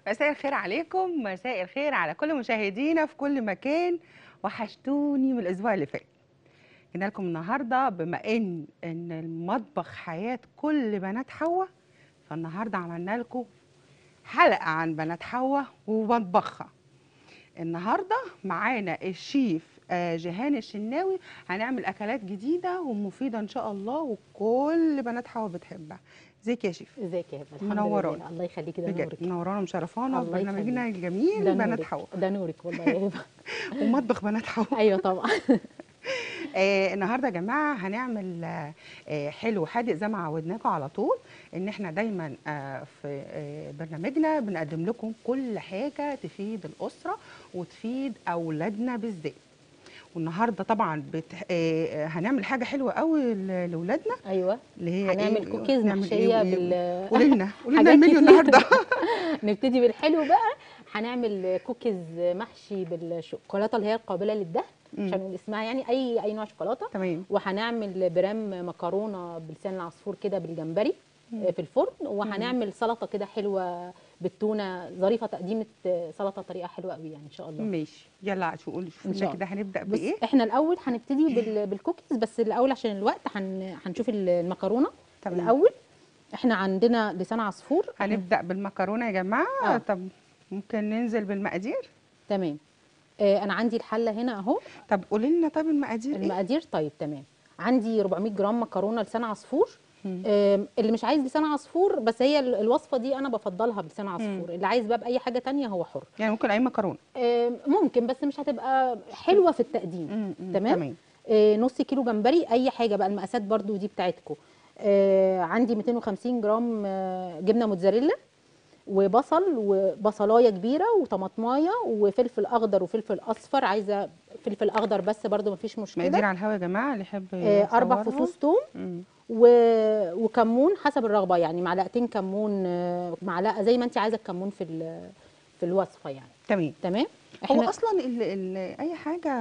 مساء الخير عليكم مساء الخير على كل مشاهدينا في كل مكان وحشتوني من الاسبوع اللي فات جينا لكم النهارده بما ان ان المطبخ حياه كل بنات حواء فالنهارده عملنا لكم حلقه عن بنات حواء ومطبخها النهارده معانا الشيف آه، جيهان الشناوي هنعمل اكلات جديده ومفيده ان شاء الله وكل بنات حواء بتحبها ازيك يا شيف ازيك يا هبه الحمد منوراني. لله الله يخليكي ده بجد نورك منورانا ومشرفانا الله برنامجنا يخليك. الجميل ده بنات نورك حواء ده نورك والله يا هبه ومطبخ بنات حواء ايوه طبعا آه النهارده يا جماعه هنعمل آه آه، حلو حادق زي ما عودناكم على طول ان احنا دايما آه في آه برنامجنا بنقدم لكم كل حاجه تفيد الاسره وتفيد اولادنا بالذات والنهارده طبعا بت... آه آه، هنعمل حاجه حلوه قوي ل- لاولادنا ايوه اللي هي هنعمل إيه؟ كوكيز نعمل محشيه إيه وإيه؟ بال قولي لنا قولي لنا حاجات المنيو كتير. النهارده نبتدي بالحلو بقى هنعمل كوكيز محشي بالشوكولاته اللي هي القابله للدهن مم. عشان نقول اسمها يعني اي اي نوع شوكولاته تمام وهنعمل برام مكرونه بلسان العصفور كده بالجمبري آه، في الفرن وهنعمل سلطه كده حلوه بالتونه ظريفه تقديمه آه، سلطه طريقه حلوه قوي يعني ان شاء الله ماشي يلا شو قولي شوف إن لنا شاء كده هنبدا بص بايه احنا الاول هنبتدي بال- بالكوكيز بس الاول عشان الوقت هن... هنشوف ال- المكرونه تمام. الاول احنا عندنا لسان عصفور هنبدا بالمكرونه يا جماعه آه. طب ممكن ننزل بالمقادير تمام آه انا عندي الحله هنا اهو طب قولي لنا طب المقادير ايه المقادير طيب تمام عندي 400 جرام مكرونه لسان عصفور مم. آم، اللي مش عايز لسان عصفور بس هي ال- الوصفه دي انا بفضلها بلسان عصفور اللي عايز بقى باي حاجه تانية هو حر يعني ممكن اي مكرونه آم، ممكن بس مش هتبقى حلوه في التقديم مم، مم، تمام تمام آه، نص كيلو جمبري اي حاجه بقى المقاسات برضو دي بتاعتكم آه، عندي 250 جرام آه، جبنه موتزاريلا وبصل وبصلايه كبيره وطماطمايه وفلفل اخضر وفلفل اصفر عايزه فلفل اخضر بس برضو مفيش مقادير مشكله على الهوا يا جماعه اللي يحب آه، اربع يصورها. فصوص توم مم. و... وكمون حسب الرغبه يعني معلقتين كمون آه، معلقه زي ما انت عايزه الكمون في ال- في الوصفه يعني تمام تمام هو اصلا ال ال اي حاجه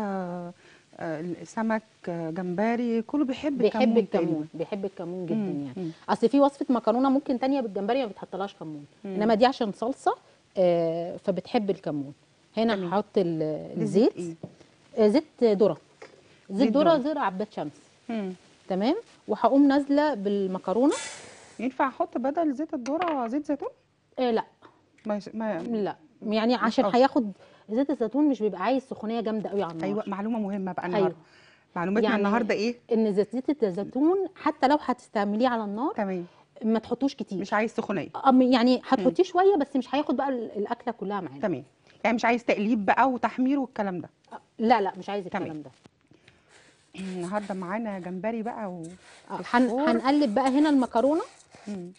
آه، سمك آه، جمبري كله بيحب بيحب الكمون الكمون بيحب الكمون جدا مم، يعني مم. اصل في وصفه مكرونه ممكن تانية بالجمبري ما بتحطلهاش كمون مم. انما دي عشان صلصه آه، فبتحب الكمون هنا تمام. هحط ال- تقريباً. الزيت إيه؟ آه، زيت ذره زيت زيت ذره ذرة. زر عباد شمس مم. تمام وهقوم نازله بالمكرونه ينفع احط بدل زيت الذره زيت زيتون آه لا ما, يس... ما... لا يعني عشان قصدي. هياخد زيت الزيتون مش بيبقى عايز سخونيه جامده قوي على النار ايوه معلومه مهمه بقى أيوة. النهارده معلوماتنا يعني- النهارده ايه ان زيت زيت الزيتون حتى لو هتستعمليه على النار تمام ما تحطوش كتير مش عايز سخونيه أم- يعني هتحطيه شويه بس مش هياخد بقى ال- الاكله كلها معانا تمام يعني مش عايز تقليب بقى وتحمير والكلام ده لا لا مش عايز تمام. الكلام ده النهارده معانا جمبري بقى و... آه، هن- فوسفور. هنقلب بقى هنا المكرونه مم.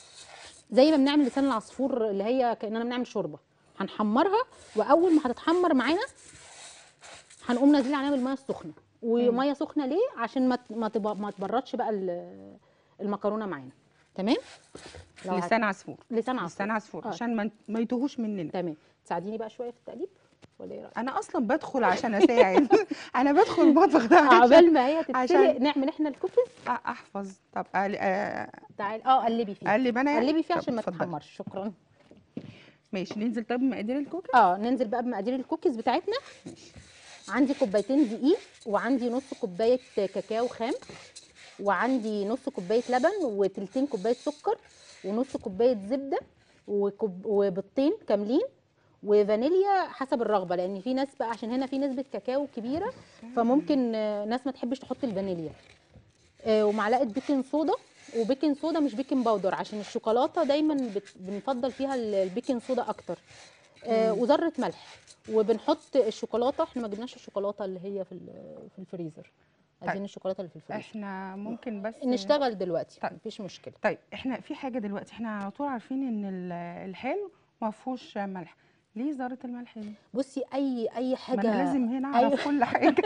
زي ما بنعمل لسان العصفور اللي هي كاننا بنعمل شوربه هنحمرها واول ما هتتحمر معانا هنقوم نازلين عليها بالميه السخنه وميه سخنه ليه عشان ما ت- ما تب- ما تبردش بقى ال- المكرونه معانا تمام لو هت- لسان عصفور لسان عصفور لسان عصفور آه. عشان ما ما يتوهوش مننا تمام تساعديني بقى شويه في التقليب ولا ايه رايك انا اصلا بدخل عشان اساعد انا بدخل المطبخ ده عشان عقبال ما هي تتسلق عشان- نعمل احنا الكوكيز احفظ طب أقل- آه، تعالي اه قلبي فيه اقلب انا يعني؟ قلبي فيه طب عشان ما اتفضلي. تتحمرش شكرا ماشي ننزل طب بمقادير الكوكيز اه ننزل بقى بمقادير الكوكيز بتاعتنا عندي كوبايتين دقيق وعندي نص كوبايه كاكاو خام وعندي نص كوبايه لبن وتلتين كوبايه سكر ونص كوبايه زبده وكوب وبيضتين كاملين وفانيليا حسب الرغبه لان في ناس بقى عشان هنا في نسبه كاكاو كبيره فممكن آه، ناس ما تحبش تحط الفانيليا آه، ومعلقه بيكنج صودا وبيكنج صودا مش بيكنج باودر عشان الشوكولاته دايما بت- بنفضل فيها ال- البيكنج صودا اكتر آه، وذره ملح وبنحط الشوكولاته احنا ما جبناش الشوكولاته اللي هي في ال- في الفريزر عايزين طيب. الشوكولاته اللي في الفريزر احنا ممكن بس نشتغل دلوقتي طيب. مفيش مشكله طيب احنا في حاجه دلوقتي احنا على طول عارفين ان ال- الحلو ما فيهوش ملح ليه ذره الملح دي بصي اي اي ما حاجه انا لازم هنا اعرف أيوة. كل حاجه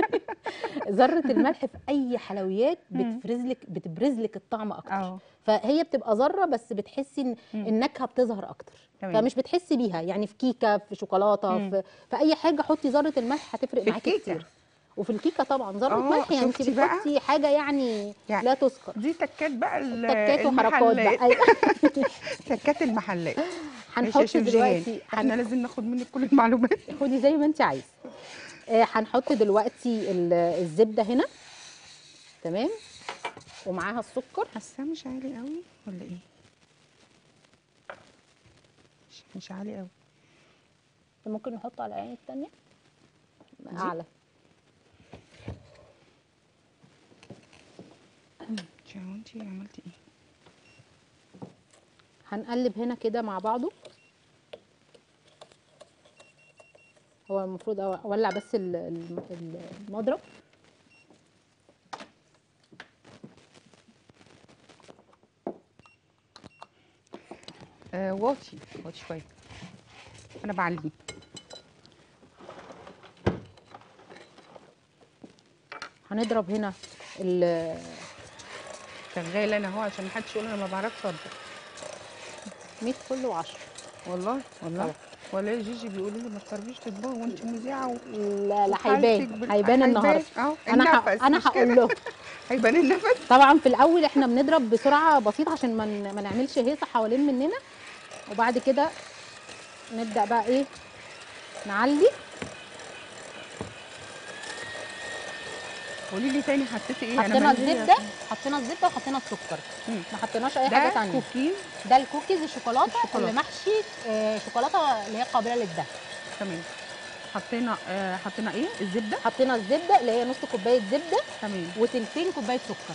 ذره الملح في اي حلويات مم. بتفرز لك بتبرز لك الطعم اكتر اه فهي بتبقى ذره بس بتحسي ان مم. النكهه بتظهر اكتر تمام. فمش بتحسي بيها يعني في كيكه في شوكولاته مم. في, في اي حاجه حطي ذره الملح هتفرق في معاكي الكيكة. كتير وفي الكيكه طبعا ذره آه، ملح يعني انت شفتي بقى؟ بتحطي حاجه يعني يعني لا تذكر دي تكات بقى ال- تكات وحركات المحلات بقى أيوة. تكات المحلات ماشي يا هنحط شيف جيهان دلوقتي احنا لازم ناخد منك كل المعلومات خدي زي ما انت عايزه آه، هنحط دلوقتي ال- الزبده هنا تمام ومعاها السكر حاساه مش عالي قوي ولا ايه مش, مش عالي قوي ممكن نحطه على العين التانية دي؟ اعلى مش عارفة انتي عملتي ايه هنقلب هنا كده مع بعضه هو المفروض أو- اولع بس ال- ال- ال- المضرب آه واطي واطي شويه انا بعليه هنضرب هنا ال- شغاله انا اهو عشان محدش يقول انا ما بعرفش اطبخ 100 فل و10 والله والله طبعا. ولا يا جيجي بيقول لي ما بتعرفيش تطبخي وانت مذيعه و... لا لا وخالتك هيبان بال- هيبان النهارده اهو انا ه- النفس انا مش هقول كده؟ له هيبان النفس طبعا في الاول احنا بنضرب بسرعه بسيطه عشان ما ن- ما نعملش هيصه حوالين مننا وبعد كده نبدا بقى ايه نعلي قولي لي تاني حطيتي ايه حطينا مالية. الزبده حطينا الزبده وحطينا السكر مم. ما حطيناش اي حاجه ده تانية كوكيز ده الكوكيز الشوكولاته, الشوكولاتة. اللي محشي آه، شوكولاته اللي هي قابله للدهن تمام حطينا آه حطينا ايه الزبده حطينا الزبده اللي هي نص كوبايه زبده تمام وتلتين كوبايه سكر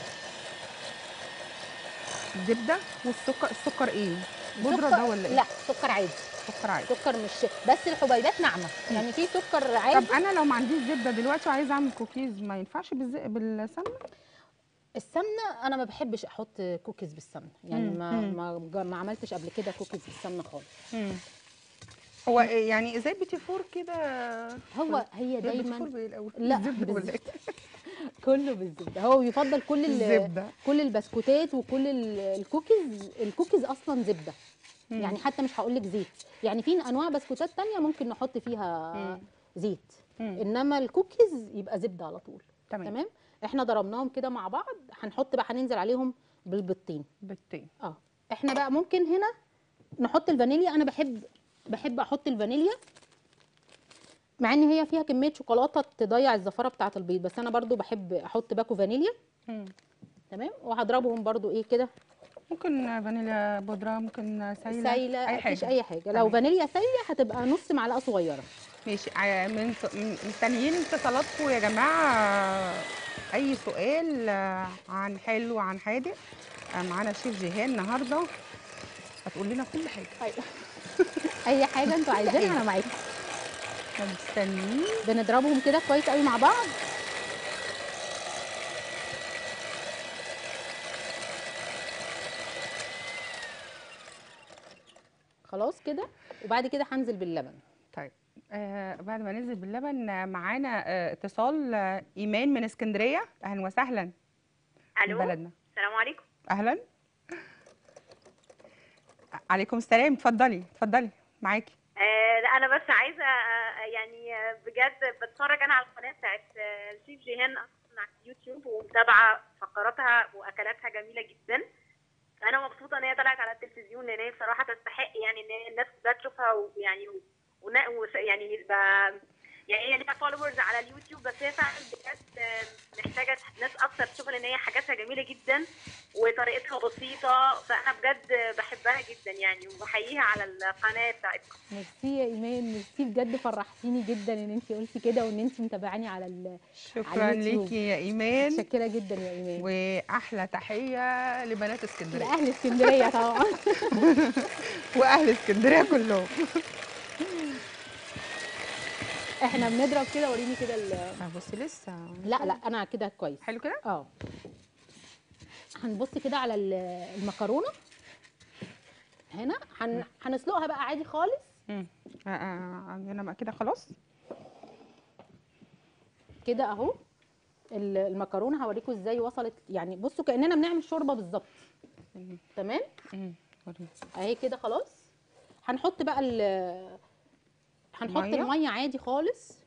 الزبده والسكر السكر ايه بودره سكر- ده ولا ايه لا سكر عادي سكر عادي سكر مش بس الحبيبات ناعمه يعني في سكر عادي طب انا لو ما عنديش زبده دلوقتي وعايزه اعمل كوكيز ما ينفعش بالز... بالسمنه السمنه انا ما بحبش احط كوكيز بالسمنه يعني مم، ما مم. ما جا- ما عملتش قبل كده كوكيز بالسمنه خالص هو إيه يعني زي بيتي فور كده هو هي هي بيتي فور دايما بايه الاول لا، الزبده ولا بالزبدة. ايه كله بالزبده هو بيفضل كل ال- الزبده كل البسكوتات وكل ال- الكوكيز الكوكيز اصلا زبده مم. يعني حتى مش هقول لك زيت يعني في انواع بسكوتات تانية ممكن نحط فيها مم. زيت مم. انما الكوكيز يبقى زبده على طول تمام تمام احنا ضربناهم كده مع بعض هنحط بقى هننزل عليهم بالبيضتين بالتين اه احنا بقى ممكن هنا نحط الفانيليا انا بحب بحب احط الفانيليا مع ان هي فيها كميه شوكولاته تضيع الزفاره بتاعه البيض بس انا برضو بحب احط باكو فانيليا مم. تمام وهضربهم برضو ايه كده ممكن فانيليا بودره ممكن سايله سايله اي مفيش حاجه اي حاجه لو تمام. فانيليا سايله هتبقى نص معلقه صغيره ماشي ع- من من- مستنيين اتصالاتكم يا جماعه اي سؤال آه، عن حلو عن حادق آه، معانا شيف جيهان النهارده هتقول لنا كل حاجه ايوه اي حاجه انتوا عايزينها انا معاكم احنا مستنيين بنضربهم كده كويس قوي مع بعض خلاص كده وبعد كده هنزل باللبن طيب آه بعد ما ننزل باللبن آه، معانا آه اتصال آه ايمان من اسكندريه اهلا وسهلا من الو بلدنا السلام عليكم اهلا عليكم السلام اتفضلي اتفضلي معاكي آه لا انا بس عايزه آه يعني آه، بجد بتفرج انا على القناه بتاعت آه، الشيف جيهان أصلاً على اليوتيوب ومتابعه فقراتها واكلاتها جميله جدا انا مبسوطه ان هي طلعت على التلفزيون لان هي بصراحه تستحق يعني ان الناس كلها تشوفها ويعني ونا- وس- يعني يبقى يعني هي ليها فولورز على اليوتيوب بس هي فعلا بجد آه، محتاجه ناس اكتر تشوفها لان هي حاجاتها جميله جدا وطريقتها بسيطه فانا بجد بحبها جدا يعني وبحييها على القناه بتاعتكم ميرسي يا ايمان ميرسي بجد فرحتيني جدا ان انت قلتي كده وان انت متابعاني على ال شكرا على اليوتيوب. ليكي يا ايمان متشكره جدا يا ايمان واحلى تحيه لبنات اسكندريه لاهل اسكندريه طبعا واهل اسكندريه كلهم احنا بنضرب كده وريني كده ال- آه، بصي لسه لا لا انا كده كويس حلو كده اه هنبص كده على ال- المكرونه هنا هن... هنسلقها بقى عادي خالص مم. آه، آه، عندنا بقى كده خلاص كده اهو ال- المكرونه هوريكم ازاي وصلت يعني بصوا كاننا بنعمل شوربه بالظبط مم. تمام مم. وريني. اهي كده خلاص هنحط بقى ال هنحط مية؟ الميه عادي خالص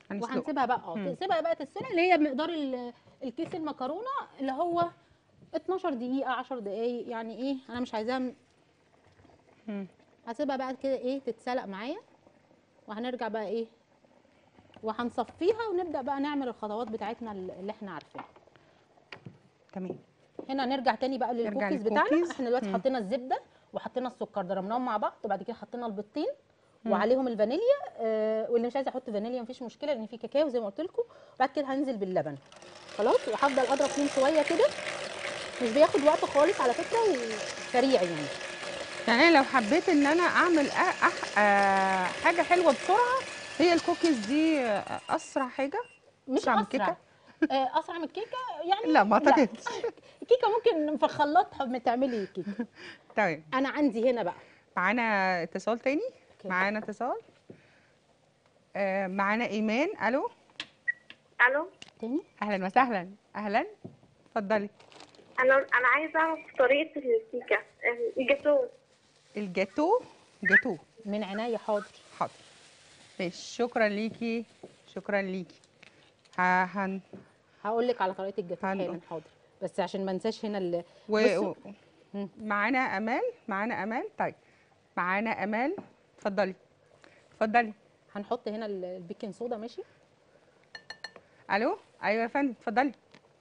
هنسلقه وهنسيبها بقى اه مم. تسيبها بقى تتسلق اللي هي مقدار ال- الكيس المكرونه اللي هو 12 دقيقه 10 دقايق يعني ايه انا مش عايزاها م- مم. هسيبها بقى كده ايه تتسلق معايا وهنرجع بقى ايه وهنصفيها ونبدا بقى نعمل الخطوات بتاعتنا اللي احنا عارفينها تمام هنا نرجع تاني بقى نرجع للكوكيز بتاعنا للكوكيز. احنا دلوقتي مم. حطينا الزبده وحطينا السكر ضربناهم مع بعض وبعد كده حطينا البيضتين مم. وعليهم الفانيليا آه واللي مش عايز يحط فانيليا مفيش مشكله لان في كاكاو زي ما قلت لكم وبعد كده هنزل باللبن خلاص وهفضل اضرب فيهم شويه كده مش بياخد وقت خالص على فكره وسريع يعني يعني أنا لو حبيت ان انا اعمل أ- أح... آه حاجه حلوه بسرعه هي الكوكيز دي آه، اسرع حاجه مش أسرع من اسرع الكيكة؟ آه اسرع من الكيكه يعني لا ما اعتقدش الكيكه ممكن في الخلاط تعملي كيكه تمام انا عندي هنا بقى معانا اتصال تاني أوكي. معانا اتصال آه معانا ايمان الو الو تاني اهلا وسهلا اهلا اتفضلي انا انا عايزه اعرف طريقه الكيكه الجاتو الجاتو جاتو من عناية حاضر حاضر ماشي شكرا ليكي شكرا ليكي ها هن هقول لك على طريقه الجاتو هنقول. حالا حاضر بس عشان ما انساش هنا ال... و... بصوا. و... مم. معانا امال معانا امال طيب معانا امال اتفضلي اتفضلي هنحط هنا ال- البيكنج صودا ماشي الو ايوه يا فندم اتفضلي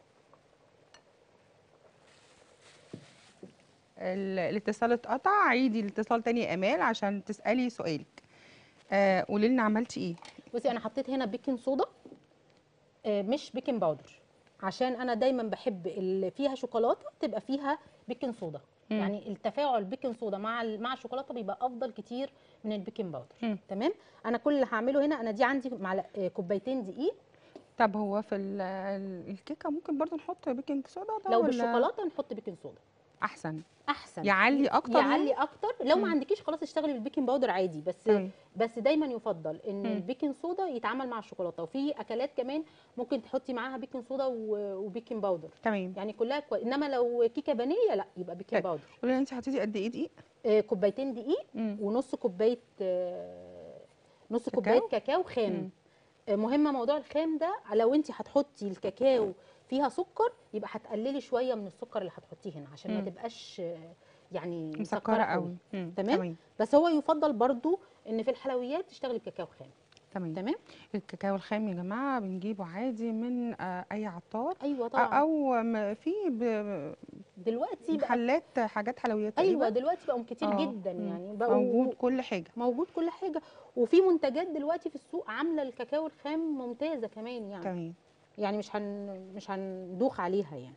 ال- الاتصال اتقطع عيدي الاتصال تاني يا امال عشان تسالي سؤالك آه قولي لنا عملتي ايه بصي انا حطيت هنا بيكنج صودا آه، مش بيكنج باودر عشان انا دايما بحب اللي فيها شوكولاته تبقى فيها بيكنج صودا مم. يعني التفاعل البيكنج صودا مع ال- مع الشوكولاته بيبقى افضل كتير من البيكنج باودر مم. تمام انا كل اللي هعمله هنا انا دي عندي معلق آه، كوبايتين دقيق طب هو في ال- ال- الكيكه ممكن برضو نحط بيكنج صودا ده لو ولا بالشوكولاته نحط بيكنج صودا احسن احسن يعلي اكتر يعلي اكتر لو مم. ما عندكيش خلاص اشتغلي بالبيكنج باودر عادي بس تمام. بس دايما يفضل ان مم. البيكنج صودا يتعامل مع الشوكولاته وفي اكلات كمان ممكن تحطي معاها بيكنج صودا و- وبيكنج باودر تمام يعني كلها كويس انما لو كيكه فانيليا لا يبقى بيكنج طيب. باودر قولي لنا انت حطيتي قد ايه دقيق آه كوبايتين دقيق مم. ونص كوبايه آه نص كاكاو؟ كوبايه كاكاو مم. خام آه مهمه موضوع الخام ده لو انت هتحطي الكاكاو فيها سكر يبقى هتقللي شويه من السكر اللي هتحطيه هنا عشان ما مم. تبقاش آه، يعني مسكره قوي مم. تمام؟ تمام بس هو يفضل برضو ان في الحلويات تشتغلي بكاكاو خام تمام تمام الكاكاو الخام يا جماعه بنجيبه عادي من آه، اي عطار ايوه أ- طبعا او م- في ب- دلوقتي بقى محلات حاجات حلويات ايوه تقريبا دلوقتي بقوا كتير آه، جدا مم. يعني بقوا موجود كل حاجه موجود كل حاجه وفي منتجات دلوقتي في السوق عامله الكاكاو الخام ممتازه كمان يعني تمام يعني مش هن مش هندوخ عليها يعني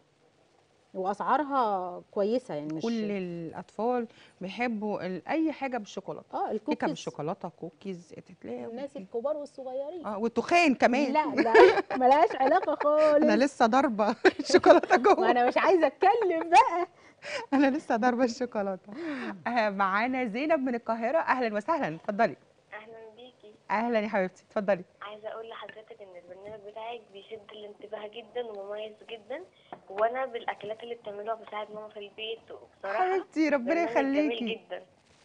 واسعارها كويسه يعني مش كل الاطفال بيحبوا ال- اي حاجه بالشوكولاته اه كيكه الكوكيز بالشوكولاته كوكيز تتلاقي الناس الكبار والصغيرين اه والتخان كمان لا لا ملهاش علاقه خالص انا لسه ضاربه الشوكولاته جوه وانا مش عايزه اتكلم بقى انا لسه ضاربه الشوكولاته آه معانا زينب من القاهره اهلا وسهلا اتفضلي اهلا بيكي اهلا يا حبيبتي اتفضلي عايزه اقول لحضرتك ان البرنامج بتاعك بيشد الانتباه جدا ومميز جدا وانا بالاكلات اللي بتعملوها بساعد ماما في البيت وبصراحه حبيبتي ربنا برنامج جميل يخليكي جدا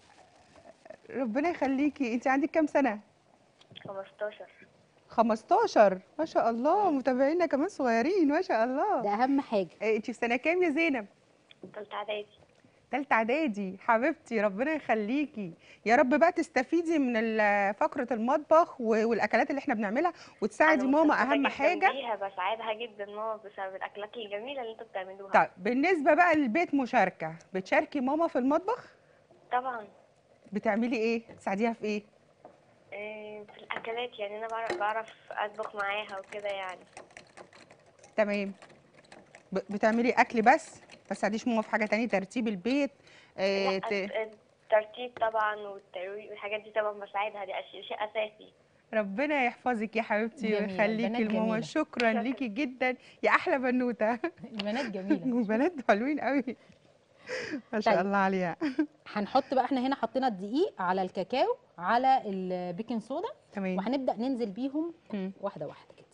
ربنا يخليكي انت عندك كام سنه 15 15 ما شاء الله متابعينا كمان صغيرين ما شاء الله ده اهم حاجه إيه، انت في سنه كام يا زينب تالتة اعدادي تالتة اعدادي حبيبتي ربنا يخليكي يا رب بقى تستفيدي من ال- فقرة المطبخ و- والاكلات اللي احنا بنعملها وتساعدي أنا ماما مستمتعة اهم جداً حاجة بيها بساعدها جدا ماما بسبب الاكلات الجميله اللي انتوا بتعملوها طيب بالنسبة بقى للبيت مشاركة بتشاركي ماما في المطبخ طبعا بتعملي ايه تساعديها في ايه آه، في الاكلات يعني انا بعرف, بعرف اطبخ معاها وكده يعني تمام ب- بتعملي اكل بس ما تساعديش ماما في حاجة تانية ترتيب البيت آه لا، ت... الترتيب طبعا والترويق والحاجات دي طبعا بساعدها دي أشي- شيء اساسي ربنا يحفظك يا حبيبتي جميلة، ويخليكي البنات لماما جميلة. شكرا شكراً. ليكي جدا يا احلى بنوتة البنات جميله البنات حلوين قوي ما شاء طيب. الله عليها هنحط بقى احنا هنا حطينا الدقيق على الكاكاو على البيكنج صودا تمام وهنبدا ننزل بيهم مم. واحده واحده كده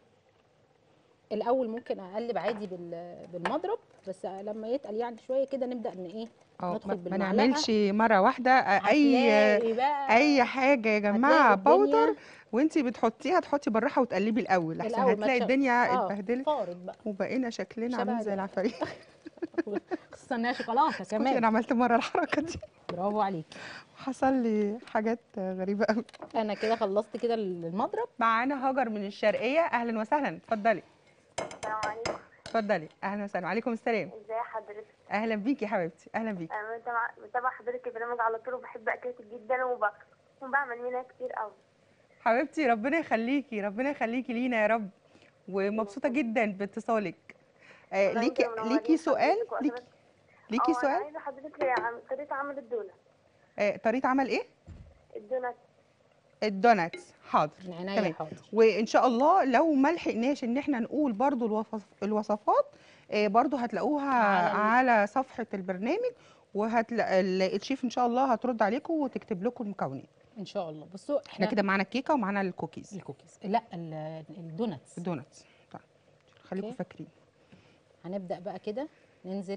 الاول ممكن اقلب عادي بال- بالمضرب بس لما يتقل يعني شويه كده نبدا ان ايه اه ندخل ما- ما بالمعلقة. نعملش مره واحده آه، اي هتلاقي بقى اي حاجه يا جماعه هتلاقي الدنيا باودر وانتي بتحطيها تحطي بالراحه وتقلبي الاول احسن الأول ما هتلاقي تش- الدنيا آه، اتبهدلت فارت بقى وبقينا شكلنا شبه عامل زي ده. العفاريت خصوصا انها شوكولاته كنت انا كمان عملت مره الحركه دي برافو عليك حصل لي حاجات غريبه قوي انا كده خلصت كده المضرب معانا هاجر من الشرقيه اهلا وسهلا اتفضلي السلام عليكم اتفضلي اهلا وسهلا وعليكم السلام ازي حضرتك اهلا بيكي يا حبيبتي اهلا بيكي انا متابعه متابعه حضرتك البرنامج على طول وبحب اكلتك جدا وب... وبعمل منها كتير قوي حبيبتي ربنا يخليكي ربنا يخليكي لينا يا رب ومبسوطه جدا باتصالك آه والله ليكي انتوا منورين ليكي سؤال حضرتك وأنا ليكي بس- ليكي اه انا سؤال عايزه حضرتك عن طريقه عمل الدونات آه طريقه عمل ايه الدونات الدوناتس حاضر من عينيا تمام. حاضر وان شاء الله لو ما لحقناش ان احنا نقول برضو الوصف الوصفات آه، برضو هتلاقوها على على صفحه البرنامج وهتلاقي الشيف ان شاء الله هترد عليكم وتكتب لكم المكونات ان شاء الله بصوا احنا احنا كده معانا الكيكه ومعانا الكوكيز الكوكيز لا ال- الدوناتس الدوناتس طيب خليكم أوكي. فاكرين هنبدا بقى كده ننزل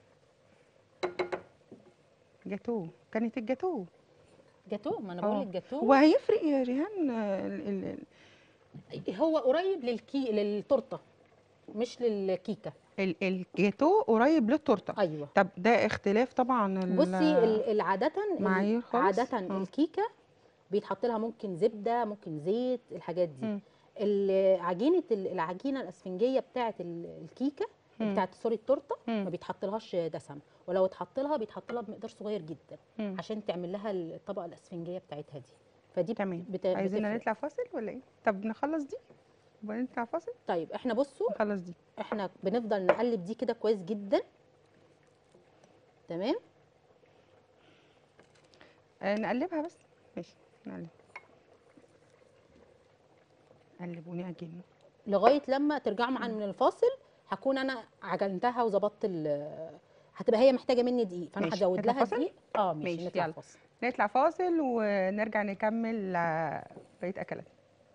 جاتوه كانت الجاتوه جاتوه ما انا آه. بقول لك جاتوه هو هيفرق يا ريهان آه، ال- ال- ال- هو قريب للكي للتورته مش للكيكه ال- الجاتوه قريب للتورته ايوه طب ده اختلاف طبعا ال- بصي ال- ال- عادة ال- معايير خالص؟ عادة آه. الكيكة بيتحط لها ممكن زبدة ممكن زيت الحاجات دي مم. ال- عجينة ال- العجينة الاسفنجية بتاعة ال- الكيكة مم. بتاعة سوري التورتة مم. ما بيتحط لهاش دسم ولو اتحط لها بيتحط لها بمقدار صغير جدا مم. عشان تعمل لها الطبقة الاسفنجية بتاعتها دي فدي تمام بت... عايزيننا بتفرق. نطلع فاصل ولا ايه طب نخلص دي وبعدين نطلع فاصل طيب احنا بصوا نخلص دي احنا بنفضل نقلب دي كده كويس جدا تمام آه نقلبها بس ماشي نقلب قلب ونعجن لغايه لما ترجعوا معانا من الفاصل هكون انا عجنتها وظبطت ال هتبقى هي محتاجه مني دقيق فانا ماشي. هزود نطلع لها فاصل؟ دقيق اه ماشي, ماشي، نطلع يلا. فاصل نطلع فاصل ونرجع نكمل آه، بقيه اكلات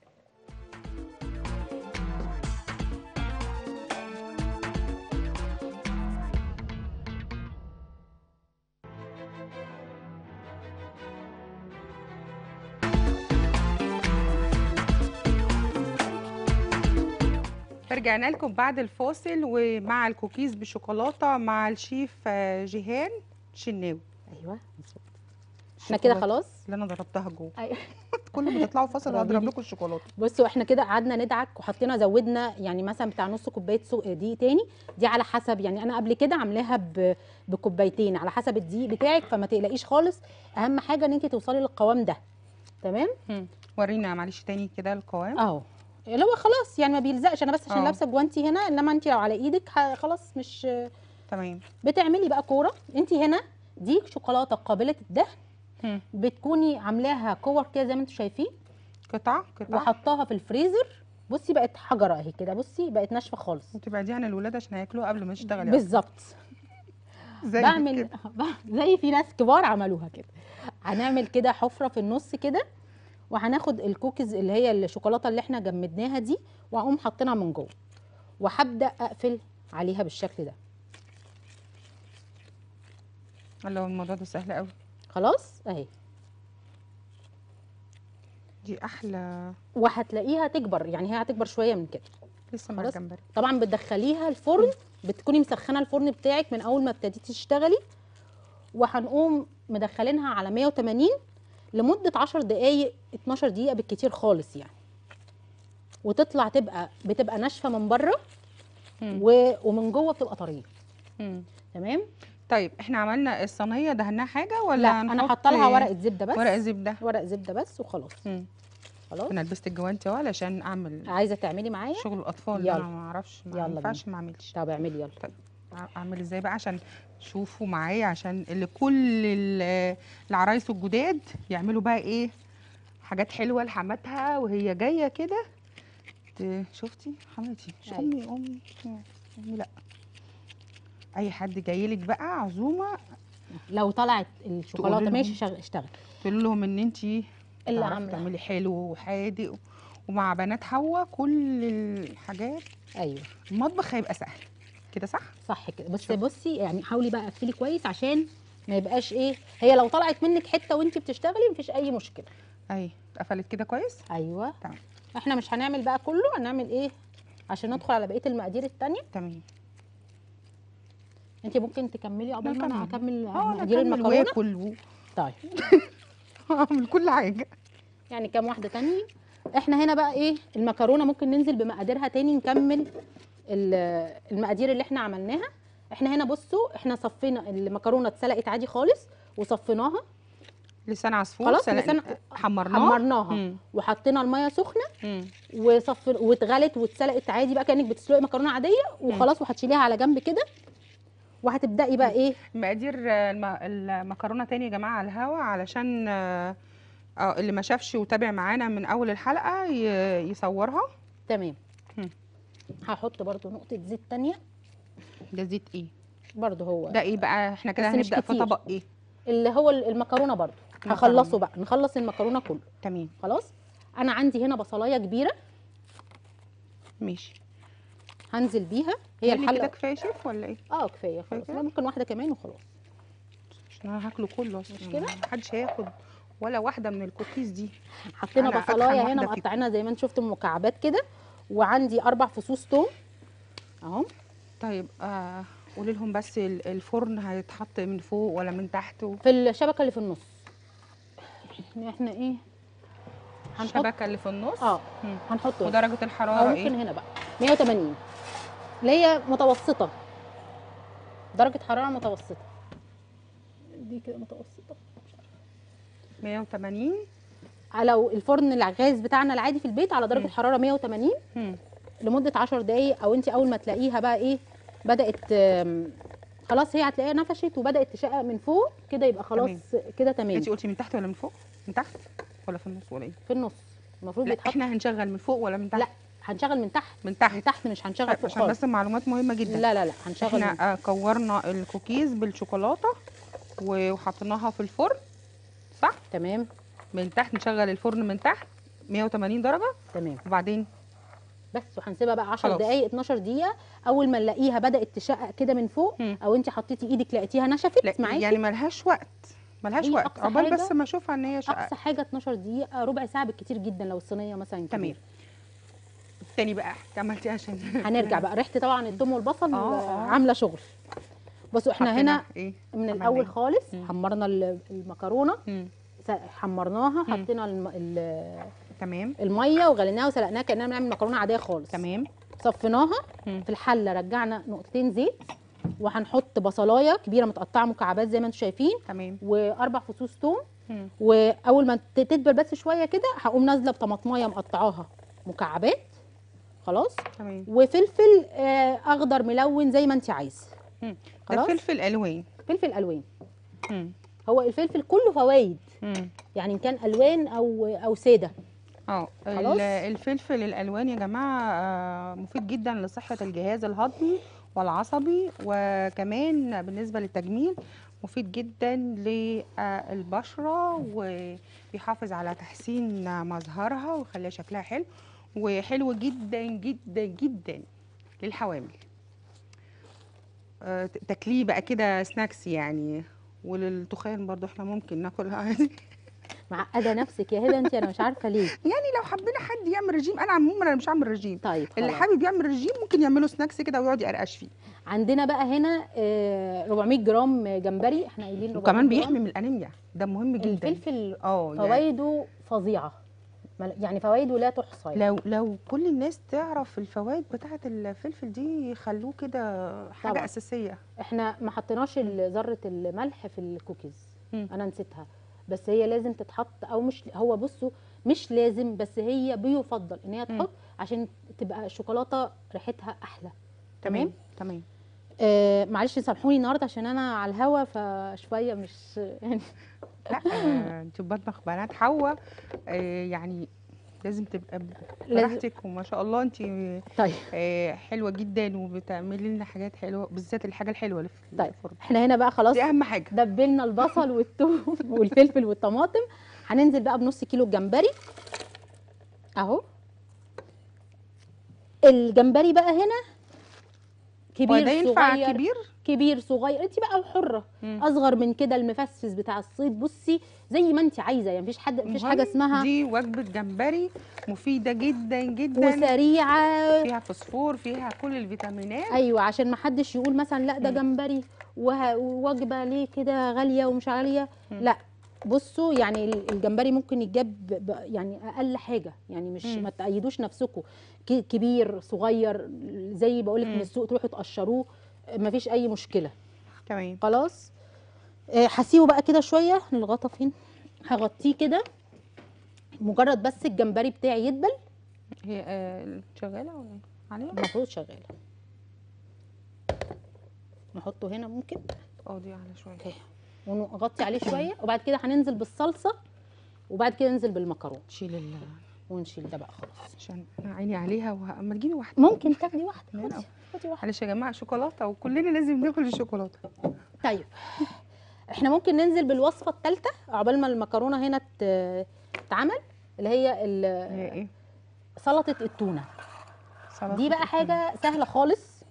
رجعنا لكم بعد الفاصل ومع الكوكيز بالشوكولاته مع الشيف آه، جيهان شناوي ايوه مظبوط احنا كده الشوكولاتة خلاص اللي انا ضربتها جوه أيوة. كل ما تطلعوا فاصل ضربي هضرب لي. لكم الشوكولاته بصوا احنا كده قعدنا ندعك وحطينا زودنا يعني مثلا بتاع نص كوبايه سوق دقيق تاني دي على حسب يعني انا قبل كده عاملاها ب- بكوبايتين على حسب الدقيق بتاعك فما تقلقيش خالص اهم حاجه ان انت توصلي للقوام ده تمام مم. ورينا معلش تاني كده القوام اهو اللي هو خلاص يعني ما بيلزقش انا بس عشان اه. لابسه جوانتي هنا انما انت لو على ايدك ه- خلاص مش تمام بتعملي بقى كوره انت هنا دي شوكولاته قابله الدهن مم. بتكوني عاملاها كور كده زي ما انتم شايفين قطع قطع وحطاها في الفريزر بصي بقت حجره اهي كده بصي بقت ناشفه خالص وتبعديها عن الولاد عشان هياكلوها قبل ما تشتغلي بالظبط زي بعمل كده. زي في ناس كبار عملوها كده هنعمل كده حفره في النص كده وهناخد الكوكيز اللي هي الشوكولاته اللي احنا جمدناها دي واقوم حاطينها من جوه وهبدا اقفل عليها بالشكل ده الله الموضوع ده سهل قوي خلاص اهي دي احلى وهتلاقيها تكبر يعني هي هتكبر شويه من كده لسه مع خلاص. الجمبري طبعا بتدخليها الفرن بتكوني مسخنه الفرن بتاعك من اول ما ابتديتي تشتغلي وهنقوم مدخلينها على 180 لمده 10 دقائق 12 دقيقه بالكتير خالص يعني وتطلع تبقى بتبقى ناشفه من بره مم. و... ومن جوه بتبقى طريه مم. تمام طيب احنا عملنا الصينيه دهناها حاجه ولا لا انا هنحط حاطه لها ورقه زبده بس ورق زبده ورق زبده بس وخلاص مم. خلاص انا لبست الجوانتي اهو علشان اعمل عايزه تعملي معايا شغل الاطفال يلا. انا ما اعرفش يلا ما ينفعش ما اعملش طب اعملي يلا اعمل ازاي بقى عشان شوفوا معايا عشان اللي كل ال- العرايس الجداد يعملوا بقى ايه حاجات حلوه لحماتها وهي جايه كده ت- شفتي حماتي مش أيوة. امي امي امي لا اي حد جاي لك بقى عزومه لو طلعت الشوكولاته لهم. ماشي شغ- اشتغل تقول لهم ان انت اللي تعرفي عامله تعملي حلو وحادق ومع بنات حوا كل الحاجات ايوه المطبخ هيبقى سهل كده صح صح كده بس شوف. بصي يعني حاولي بقى قفلي كويس عشان ما يبقاش ايه هي لو طلعت منك حته وانت بتشتغلي مفيش اي مشكله اي اتقفلت كده كويس ايوه تمام. احنا مش هنعمل بقى كله هنعمل ايه عشان ندخل على بقيه المقادير التانية تمام انت ممكن تكملي قبل ما انا نكمل. هكمل اه انا مقادير أكمل المكرونه واكل و- طيب اعمل كل حاجه يعني كام واحده تانية احنا هنا بقى ايه المكرونه ممكن ننزل بمقاديرها تاني نكمل ال- المقادير اللي احنا عملناها احنا هنا بصوا احنا صفينا المكرونه اتسلقت عادي خالص وصفيناها لسان عصفور خلاص سلق- لسان حمرناه حمرناها مم. وحطينا الميه سخنه مم. وصف واتغلت واتسلقت عادي بقى كانك بتسلقي مكرونه عاديه وخلاص وهتشيليها على جنب كده وهتبداي بقى ايه مقادير آه، الم- المكرونه تاني يا جماعه على الهوا علشان آه، اه اللي ما شافش وتابع معانا من اول الحلقه ي- يصورها تمام مم. هحط برضو نقطه زيت تانية ده زيت ايه برضو هو ده ايه بقى احنا كده بس مش هنبدا في كتير. طبق ايه اللي هو المكرونه برضو مكرونة. هخلصه بقى نخلص المكرونه كله تمام خلاص انا عندي هنا بصلايه كبيره ماشي هنزل بيها هي اللي كده الحله كفايه شيف ولا ايه اه كفايه خلاص كده؟ لا، ممكن واحده كمان وخلاص عشان انا هاكله كله اصلا مش كده؟ محدش هياخد ولا واحده من الكوكيز دي حطينا أنا أتخن بصلايه واحدة هنا فيكم. مقطعينها زي ما انتم شفتوا مكعبات كده وعندي اربع فصوص توم اهو طيب آه قولي لهم بس ال- الفرن هيتحط من فوق ولا من تحت و- في الشبكه اللي في النص احنا ايه هنحط الشبكه اللي في النص اه مم. هنحطه هنا. ودرجه او الحراره ممكن ايه هنا بقى 180 اللي هي متوسطه درجه حراره متوسطه دي كده متوسطه 180 لو الفرن الغاز بتاعنا العادي في البيت على درجه مم. حراره 180 مم. لمده 10 دقائق او انت اول ما تلاقيها بقى ايه بدات آم، خلاص هي هتلاقيها نفشت وبدات تشقق من فوق كده يبقى خلاص كده تمام انت قلتي من تحت ولا من فوق من تحت ولا في النص ولا ايه في النص المفروض لا بيتحط احنا هنشغل من فوق ولا من تحت لا هنشغل من تحت من من تحت تحت مش هنشغل طيب، فوق عشان خالص بس معلومات مهمه جدا لا لا لا هنشغل من احنا آه، كورنا الكوكيز بالشوكولاته و- وحطيناها في الفرن صح تمام من تحت نشغل الفرن من تحت 180 درجه تمام وبعدين بس وهنسيبها بقى 10 خلاص. دقائق 12 دقيقه اول ما نلاقيها بدات تشقق كده من فوق مم. او انت حطيتي ايدك لقيتيها نشفت لا معاكي يعني ملهاش وقت ملهاش هي وقت أقصى عقبال بس حاجة- ما اشوفها ان هي شقة اقصى حاجه 12 دقيقه ربع ساعه بالكتير جدا لو الصينيه مثلا تمام كبيرة. تاني بقى عملتي عشان هنرجع بقى ريحه طبعا الثوم والبصل آه، آه، آه. عامله شغل بصوا احنا حطينا هنا ايه من عملنا الاول إيه؟ خالص مم. حمرنا ال- المكرونه مم. س- حمرناها مم. حطينا الم... ال- تمام الميه وغليناها وسلقناها كاننا بنعمل مكرونه عاديه خالص تمام صفيناها مم. في الحله رجعنا نقطتين زيت وهنحط بصلايه كبيره متقطعه مكعبات زي ما انتم شايفين تمام واربع فصوص ثوم مم. واول ما ت- تدبل بس شويه كده هقوم نازله بطماطمايه مقطعاها مكعبات خلاص تمام وفلفل آه، اخضر ملون زي ما انت عايزه مم. ده خلاص. فلفل الوان فلفل الوان مم. هو الفلفل كله فوائد مم. يعني ان كان الوان او او ساده اه خلاص. ال- الفلفل الالوان يا جماعه آه، مفيد جدا لصحه الجهاز الهضمي والعصبي وكمان بالنسبه للتجميل مفيد جدا للبشره وبيحافظ على تحسين مظهرها ويخليها شكلها حلو وحلو جدا جدا جدا للحوامل آه، ت- تاكليه بقى كده سناكس يعني وللتخان برضو احنا ممكن ناكلها عادي معقده نفسك يا هبه انت انا مش عارفه ليه يعني لو حبينا حد يعمل رجيم انا عموما انا مش هعمل رجيم طيب اللي خلاص. حابب يعمل رجيم ممكن يعمله سناكس كده ويقعد يقرقش فيه عندنا بقى هنا آه، 400 جرام جمبري احنا قايلين 400 وكمان جرام. بيحمي من الانيميا ده مهم جدا الفلفل اه يعني فوائده فظيعه مل- يعني فوائده لا تحصى يعني. لو لو كل الناس تعرف الفوائد بتاعه الفلفل دي يخلوه كده حاجه طبعاً. اساسيه احنا ما حطيناش ال- ذره الملح في الكوكيز مم. انا نسيتها بس هي لازم تتحط او مش هو بصوا مش لازم بس هي بيفضل ان هي مم. تحط عشان تبقى الشوكولاته ريحتها احلى تمام تمام آه معلش سامحوني النهارده عشان انا على الهوا فشويه مش يعني لا آه، انت بطبخ بنات حواء آه، يعني لازم تبقى لازم- براحتك وما شاء الله انت طيب آه، حلوه جدا وبتعملي لنا حاجات حلوه بالذات الحاجه الحلوه اللي في طيب. الفرن احنا هنا بقى خلاص دي اهم حاجه دبلنا البصل والثوم والفلفل والطماطم هننزل بقى بنص كيلو الجمبري اهو الجمبري بقى هنا هو ده كبير ينفع صغير كبير كبير صغير انت بقى حره مم. اصغر من كده المفسفس بتاع الصيد بصي زي ما انت عايزه يعني مفيش حد مفيش حاجه المهم اسمها دي وجبه جمبري مفيده جدا جدا وسريعه فيها فوسفور فيها كل الفيتامينات ايوه عشان ما حدش يقول مثلا لا ده مم. جمبري وه- ووجبه ليه كده غاليه ومش غاليه مم. لا بصوا يعني ال- الجمبري ممكن يتجاب ب- ب- يعني اقل حاجه يعني مش مم. ما تقيدوش نفسكم ك- كبير صغير زي بقول لك مم. من السوق تروحوا تقشروه ما فيش اي مشكله تمام خلاص آه، هسيبه بقى كده شويه الغطا فين هغطيه كده مجرد بس الجمبري بتاعي يدبل هي آه، شغاله ولا إيه؟ عليها المفروض شغاله نحطه هنا ممكن اه دي على شويه اوكي ونغطي عليه شويه وبعد كده هننزل بالصلصه وبعد كده ننزل بالمكرونه تشيل ال ونشيل ده بقى خلاص عشان انا عيني عليها وه... اما تجيبي واحده ممكن تاخدي واحده لا، لا. خدي خدي واحده معلش يا جماعه شوكولاته وكلنا لازم ناكل الشوكولاته طيب احنا ممكن ننزل بالوصفه الثالثه عقبال ما المكرونه هنا ت- تتعمل اللي هي ال- هي ايه سلطه التونه سلطة دي بقى التونة. حاجه سهله خالص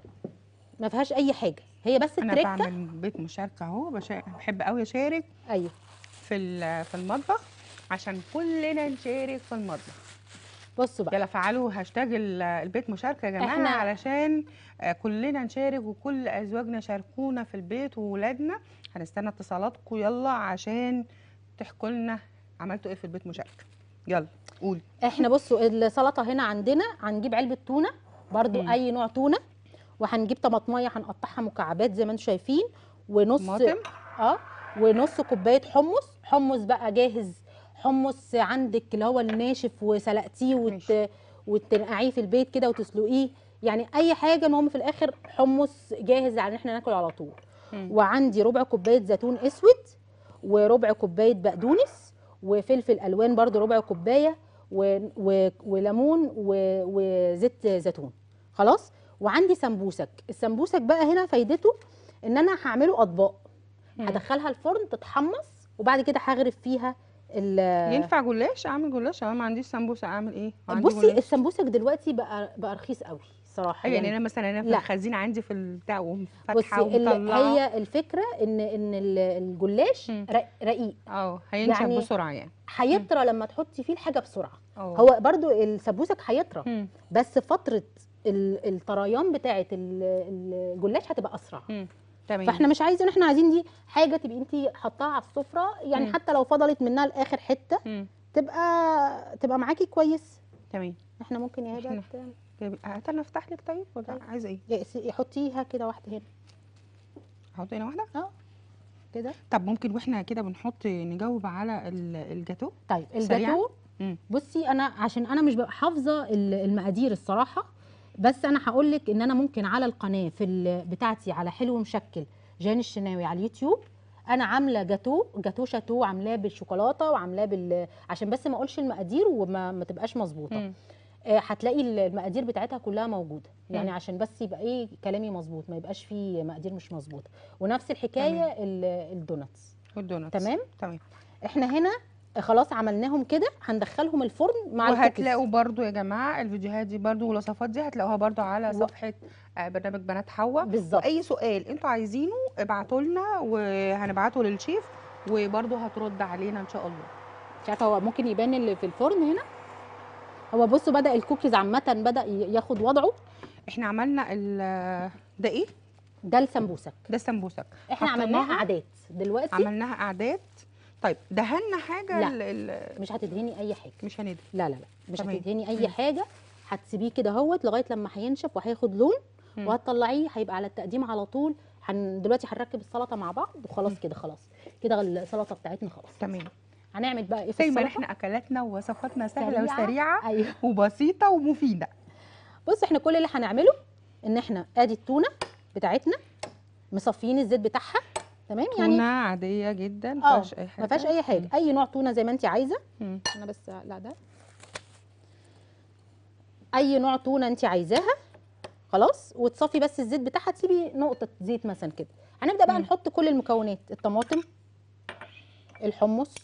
ما فيهاش اي حاجه هي بس انا التركه بعمل بيت مشاركه اهو بشا... بحب قوي اشارك ايوه في ال- في المطبخ عشان كلنا نشارك في المطبخ بصوا بقى يلا فعلوا هاشتاج ال- البيت مشاركه يا جماعه إحنا- علشان آه، كلنا نشارك وكل ازواجنا شاركونا في البيت وولادنا هنستنى اتصالاتكم يلا عشان تحكوا لنا عملتوا ايه في البيت مشاركه يلا قولي احنا بصوا السلطه هنا عندنا هنجيب علبه تونه برضو مم. اي نوع تونه وهنجيب طماطميه هنقطعها مكعبات زي ما انتم شايفين ونص طماطم اه ونص كوبايه حمص حمص بقى جاهز حمص عندك اللي هو الناشف وسلقتيه وت... ماشي. وتنقعيه في البيت كده وتسلقيه يعني اي حاجه المهم في الاخر حمص جاهز على ان احنا ناكل على طول مم. وعندي ربع كوبايه زيتون اسود وربع كوبايه بقدونس وفلفل الوان برضو ربع كوبايه و... و... وليمون و... وزيت زيتون خلاص وعندي سمبوسك السمبوسك بقى هنا فايدته ان انا هعمله اطباق مم. هدخلها الفرن تتحمص وبعد كده هغرف فيها ال ينفع جلاش اعمل جلاش انا ما عنديش سمبوسه اعمل ايه عندي بصي جلاش. السمبوسك دلوقتي بقى بقى رخيص قوي صراحه ايوه يعني انا مثلا انا في لا. الخزينه عندي في البتاع بصي وفاتحه ال- ومطلعه هي الفكره ان ان ال- الجلاش مم. رق- رقيق اه هينشف يعني بسرعه يعني هيطرى لما تحطي فيه الحاجه بسرعه اه هو برضو السمبوسك هيطرى مم. بس فتره ال- الطريان بتاعه ال- الجلاش هتبقى اسرع مم. تمام فاحنا مش عايزين احنا عايزين دي حاجه تبقي انت حطاها على السفره يعني مم. حتى لو فضلت منها لاخر حته مم. تبقى تبقى معاكي كويس تمام احنا ممكن يا هبه إحنا- طيب هات انا افتح لك طيب ولا طيب. عايزه ايه ت- حطيها كده واحده هنا احط هنا واحده اه كده طب ممكن واحنا كده بنحط نجاوب على ال- الجاتو طيب سريعاً؟ الجاتو مم. بصي انا عشان انا مش ببقى حافظه ال- المقادير الصراحه بس انا هقول لك ان انا ممكن على القناه في ال- بتاعتي على حلو مشكل جان الشناوي على اليوتيوب انا عامله جاتو جاتو شاتو عاملاه بالشوكولاته وعاملاه بال عشان بس ما اقولش المقادير وما ما تبقاش مظبوطه مم. آه، هتلاقي ال- المقادير بتاعتها كلها موجوده يعني مم. عشان بس يبقى ايه كلامي مظبوط ما يبقاش فيه مقادير مش مظبوطه ونفس الحكايه ال- الدوناتس والدوناتس تمام تمام احنا هنا خلاص عملناهم كده هندخلهم الفرن مع الكوكيز. وهتلاقوا برضو يا جماعه الفيديوهات دي برضو والوصفات دي هتلاقوها برضو على و- صفحه آه، برنامج بنات حواء بالظبط واي سؤال انتوا عايزينه ابعتوا لنا وهنبعته للشيف وبرضو هترد علينا ان شاء الله مش عارفه هو ممكن يبان اللي في الفرن هنا هو بصوا بدا الكوكيز عامه بدا ي- ياخد وضعه احنا عملنا ال ده ايه ده السمبوسك ده السمبوسك احنا حطيناها؟ عملناها عادات دلوقتي عملناها اعداد طيب دهنا حاجه لا. ال- ال- مش هتدهني اي حاجه مش هندي لا لا لا مش تمام. هتدهني اي مم. حاجه هتسيبيه كده اهوت لغايه لما هينشف وهياخد لون مم. وهتطلعيه هيبقى على التقديم على طول هن دلوقتي هنركب السلطه مع بعض وخلاص كده خلاص كده السلطه بتاعتنا خلاص تمام هنعمل بقى ايه في دايما السلطه احنا اكلاتنا ووصفاتنا سهله سريعة. وسريعه ايوه وبسيطه ومفيده بص احنا كل اللي هنعمله ان احنا ادي التونه بتاعتنا مصفيين الزيت بتاعها تمام يعني تونه عاديه جدا اه ما فيهاش اي حاجه ما فيهاش اي حاجه اي نوع تونه زي ما انت عايزه مم. انا بس لا ده اي نوع تونه انت عايزاها خلاص وتصفي بس الزيت بتاعها تسيبي نقطه زيت مثلا كده هنبدا بقى مم. نحط كل المكونات الطماطم الحمص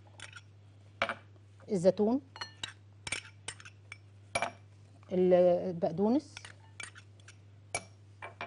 الزيتون ال- البقدونس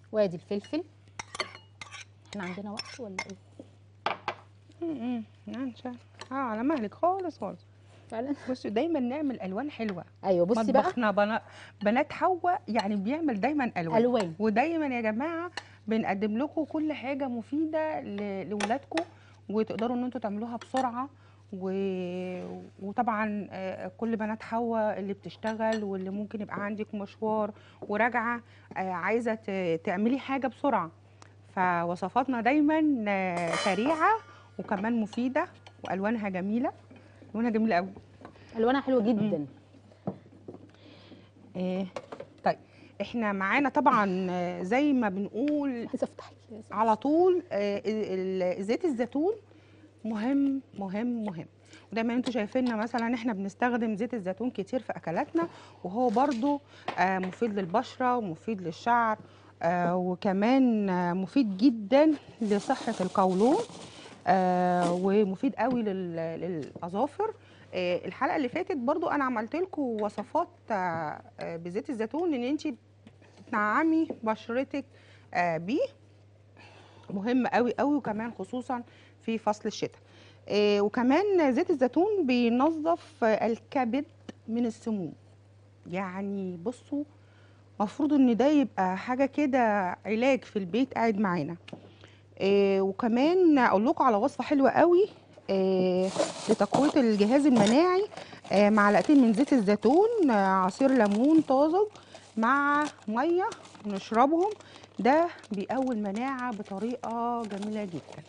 وادي الفلفل احنا عندنا وقت ولا ايه امم يعني شا- اه على مهلك خالص خالص فعلا بصي دايما نعمل الوان حلوه ايوه بصي بقى مطبخنا بنا... بنات حواء يعني بيعمل دايما الوان الوان ودايما يا جماعه بنقدم لكم كل حاجه مفيده ل... لاولادكم وتقدروا ان انتوا تعملوها بسرعه و... وطبعا آه، كل بنات حواء اللي بتشتغل واللي ممكن يبقى عندك مشوار وراجعه آه، عايزه ت... تعملي حاجه بسرعه فوصفاتنا دايما آه، سريعه وكمان مفيده والوانها جميله الوانها جميله قوي الوانها حلوه جدا آه، طيب احنا معانا طبعا آه، زي ما بنقول عايزه افتح ال- على طول آه، ال- ال- زيت الزيتون مهم مهم مهم ودايما انتوا شايفيننا مثلا احنا بنستخدم زيت الزيتون كتير في اكلاتنا وهو برضو آه، مفيد للبشره ومفيد للشعر آه، وكمان آه، مفيد جدا لصحه القولون آه، ومفيد قوي لل- للاظافر آه، الحلقه اللي فاتت برضو انا عملت لكم وصفات آه، آه، بزيت الزيتون ان انت تنعمي بشرتك آه، بيه مهم قوي قوي وكمان خصوصا في فصل الشتاء آه، وكمان زيت الزيتون بينظف آه، الكبد من السموم يعني بصوا مفروض ان ده يبقى حاجه كده علاج في البيت قاعد معانا آه، وكمان اقول لكم على وصفه حلوه قوي آه، لتقويه الجهاز المناعي آه، معلقتين من زيت الزيتون آه، عصير ليمون طازج مع ميه نشربهم ده بيقوي المناعه بطريقه جميله جدا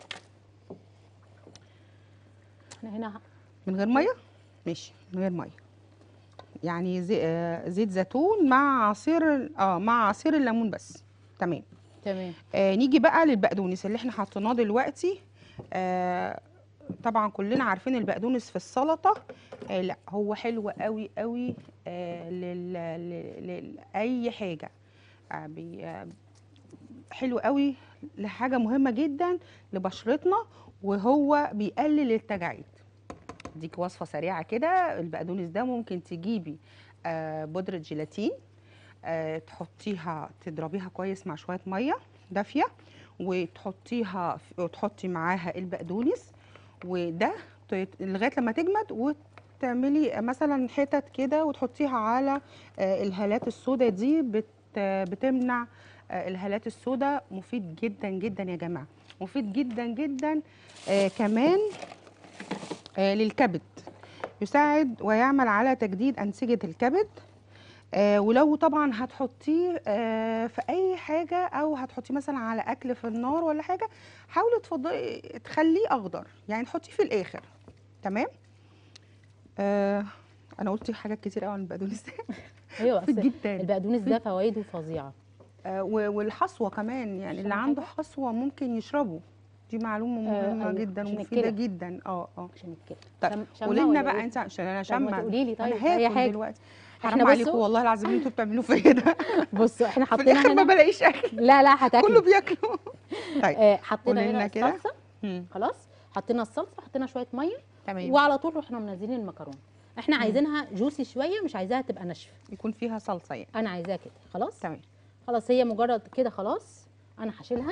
احنا هنا من غير ميه ماشي من غير ميه يعني زي آه، زيت زيتون مع عصير اه مع عصير الليمون بس تمام تمام آه نيجي بقى للبقدونس اللي احنا حطيناه دلوقتي آه طبعا كلنا عارفين البقدونس في السلطه آه لا هو حلو قوي قوي آه لل لل- لاي حاجه آه بي آه حلو قوي لحاجه مهمه جدا لبشرتنا وهو بيقلل التجاعيد اديك وصفه سريعه كده البقدونس ده ممكن تجيبي آه بودره جيلاتين آه، تحطيها تضربيها كويس مع شويه ميه دافيه وتحطيها في- وتحطي معاها البقدونس وده ت- لغايه لما تجمد وتعملي مثلا حتت كده وتحطيها على آه، الهالات السوداء دي بت بتمنع آه، الهالات السوداء مفيد جدا جدا يا جماعه مفيد جدا جدا آه، كمان آه، للكبد يساعد ويعمل على تجديد انسجه الكبد آه ولو طبعا هتحطيه آه في اي حاجه او هتحطيه مثلا على اكل في النار ولا حاجه حاولي تفضلي تخليه اخضر يعني تحطيه في الاخر تمام آه انا قلت حاجات كتير قوي عن البقدونس ايوه مفيد أصل جدا البقدونس ده فوائده فظيعه آه و- والحصوه كمان يعني اللي عشان عنده حاجة؟ حصوه ممكن يشربه دي معلومه آه، مهمه أيوة، جدا عشان ومفيده الكلى. جدا اه اه عشان كده طيب شم- شمة قولي لنا ولا بقى إيه؟ انت عشان انا طب ما شامه تقولي لي طيب انا اي هاكل حاجه دلوقتي إحنا حرام عليكم بصوا- والله العظيم انتوا بتعملوا فيا ده بصوا احنا في حطينا الاخر ما هنا بلاقيش اكل لا لا كله هتاكلوا بياكلوا طيب آه حطينا قولي لنا هنا كده. الصلصه مم. خلاص حطينا الصلصه حطينا شويه ميه تمام وعلى طول رحنا منزلين المكرونه احنا عايزينها جوسي شويه مش عايزاها تبقى ناشفه يكون فيها صلصه يعني انا عايزاها كده خلاص تمام خلاص هي مجرد كده خلاص انا هشيلها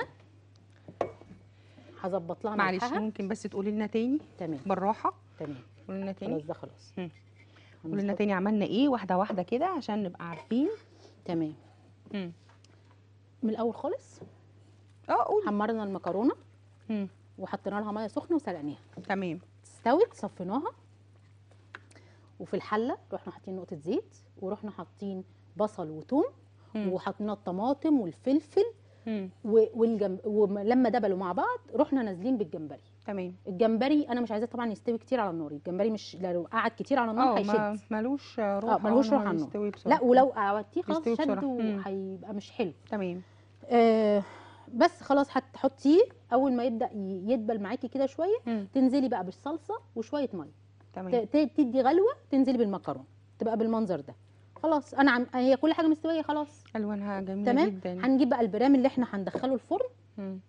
هظبط لها معلش ملحها ممكن بس تقولي لنا تاني تمام بالراحه تمام قولي لنا خلاص تاني ده خلاص مم. قولي لنا هنحط- تاني عملنا ايه واحده واحده كده عشان نبقى عارفين تمام مم. من الاول خالص اه قولي حمرنا المكرونه مم. وحطينا لها ميه سخنه وسلقناها تمام استوت صفيناها وفي الحله رحنا حاطين نقطه زيت ورحنا حاطين بصل وثوم مم. وحطينا الطماطم والفلفل مم. و- والجنب ولما دبلوا مع بعض رحنا نازلين بالجمبري تمام الجمبري انا مش عايزاه طبعا يستوي كتير على النار الجمبري مش لو قعد كتير على النار اه هيشد ما- ملوش روح اه ملوش أو إن روح هو على النار. يستوي بسرعة. لا ولو قعدتيه خلاص يستوي شد بسرعة. مم. وهيبقى مش حلو تمام آه بس خلاص هتحطيه اول ما يبدا ي- يدبل معاكي كده شويه مم. تنزلي بقى بالصلصه وشويه ميه تمام ت- ت- تدي غلوه تنزلي بالمكرونه تبقى بالمنظر ده خلاص انا عم هي كل حاجه مستويه خلاص الوانها جميله تمام جدا هنجيب بقى البرام اللي احنا هندخله الفرن مم.